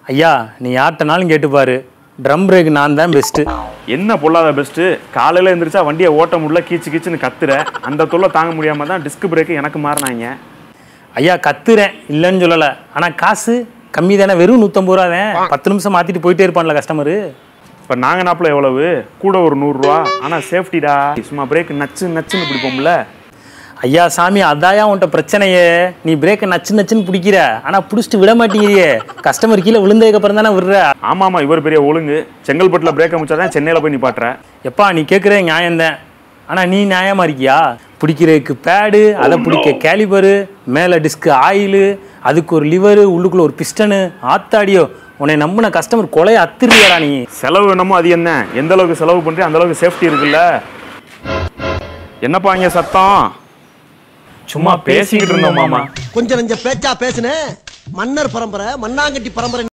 ஐயா நீ யார்கிட்டனாலும் கேட்டுப்பாரு drum break நான் தான் பெஸ்ட்டு என்ன பொல்லாத பெஸ்ட்டு காலையில் எந்திரிச்சா வண்டியை ஓட்ட முடியல கீச்சு கீச்சுன்னு கத்துற அந்த தொல்லை தாங்க முடியாம தான் டிஸ்க் பிரேக்கு எனக்கு மாறினாங்க ஐயா கத்துறேன் இல்லைன்னு சொல்லலை ஆனால் காசு கம்மி தானே வெறும் நூற்றம்பது ரூபா தான் பத்து நிமிஷம் மாற்றிட்டு போயிட்டே இருப்பான்ல கஸ்டமரு இப்போ நாங்கள் நாப்பில் எவ்வளவு கூட ஒரு நூறுரூவா ஆனால் சேஃப்டிடா சும்மா பிரேக் நச்சு நச்சுன்னு பிடிப்போம்ல ஐயா சாமி அதாயா உன்ட்ட பிரச்சனையே நீ பிரேக்கை நச்சு நச்சுன்னு பிடிக்கிற ஆனால் பிடிச்சிட்டு விட மாட்டேங்கிறியே கஸ்டமர் கீழே விழுந்ததுக்கு அப்புறம் தானே விடுற ஆமாமா இவர் பெரிய ஒழுங்கு செங்கல்பட்டில் பிரேக் அமைச்சா தான் சென்னையில் போய் நிப்பாட்டுற எப்பா நீ கேட்குற நியாயம்தான் ஆனால் நீ நியாயமா இருக்கியா பிடிக்கிறதுக்கு பேடு அதை பிடிக்க கேலிபரு மேலே டிஸ்க்கு ஆயிலு அதுக்கு ஒரு லிவரு உள்ளுக்குள்ள ஒரு பிஸ்டனு ஆத்தாடியோ உன்னை நம்பின கஸ்டமர் கொலைய அத்திரியாடா நீ செலவு என்னமோ அது என்ன எந்த அளவுக்கு செலவு பண்ணுறேன் அந்த அளவுக்கு சேஃப்டி இருக்குல்ல என்னப்பா இங்கே சத்தம் சும்மா பேசிக்கிட்டு இருந்தோம் மாமா கொஞ்சம் நெஞ்ச பேச்சா பேசுனேன் மன்னர் பரம்பரை மண்ணாங்கட்டி பரம்பரை